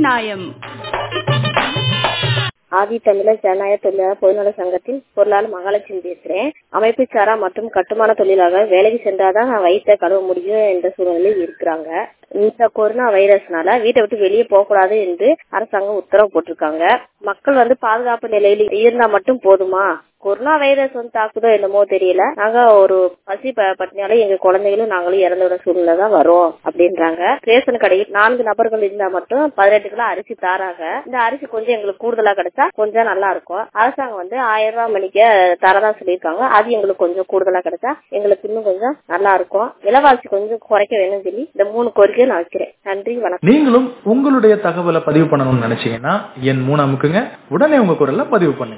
நாயம் ஆதி தமிழர் ஜனநாயக தொழிலாளர் பொதுநல சங்கத்தின் பொருளாளர் மகாலட்சுமி பேசுறேன் அமைப்பு சாரா மற்றும் கட்டுமான தொழிலாளர் வேலைக்கு சென்றாதான் நான் வயிற்ற கழுவ முடியும் என்ற சூழ்நிலையில் இருக்கிறாங்க இந்த கொரோனா வைரஸ்னால வீட்டை விட்டு வெளியே போக கூடாது என்று அரசாங்கம் உத்தரவு போட்டிருக்காங்க மக்கள் வந்து பாதுகாப்பு நிலையில் இருந்தா மட்டும் போதுமா கொரோனா வைரஸ் வந்து தாக்குதோ என்னமோ தெரியல நாங்க ஒரு பசி ப- பட்டினியால எங்க குழந்தைகளும் நாங்களும் இறந்து விட சூழ்நிலை தான் வரும் அப்படின்றாங்க ரேஷன் கடையில் நான்கு நபர்கள் இருந்தா மட்டும் பதினெட்டு கிலோ அரிசி தாராங்க இந்த அரிசி கொஞ்சம் எங்களுக்கு கூடுதலா கிடைச்சா கொஞ்சம் நல்லா இருக்கும் அரசாங்கம் வந்து ஆயிரம் ரூபாய் மணிக்கு தரதா சொல்லியிருக்காங்க அது எங்களுக்கு கொஞ்சம் கூடுதலா கிடைச்சா எங்களுக்கு இன்னும் கொஞ்சம் நல்லா இருக்கும் விலைவாசி கொஞ்சம் குறைக்க வேணும்னு சொல்லி இந்த மூணு கோரிக்கையை நான் வைக்கிறேன் நன்றி வணக்கம் நீங்களும் உங்களுடைய தகவலை பதிவு பண்ணணும்னு நினைச்சீங்கன்னா என் மூணு அமுக்குங்க உடனே உங்க குரல்ல பதிவு பண்ணுங்க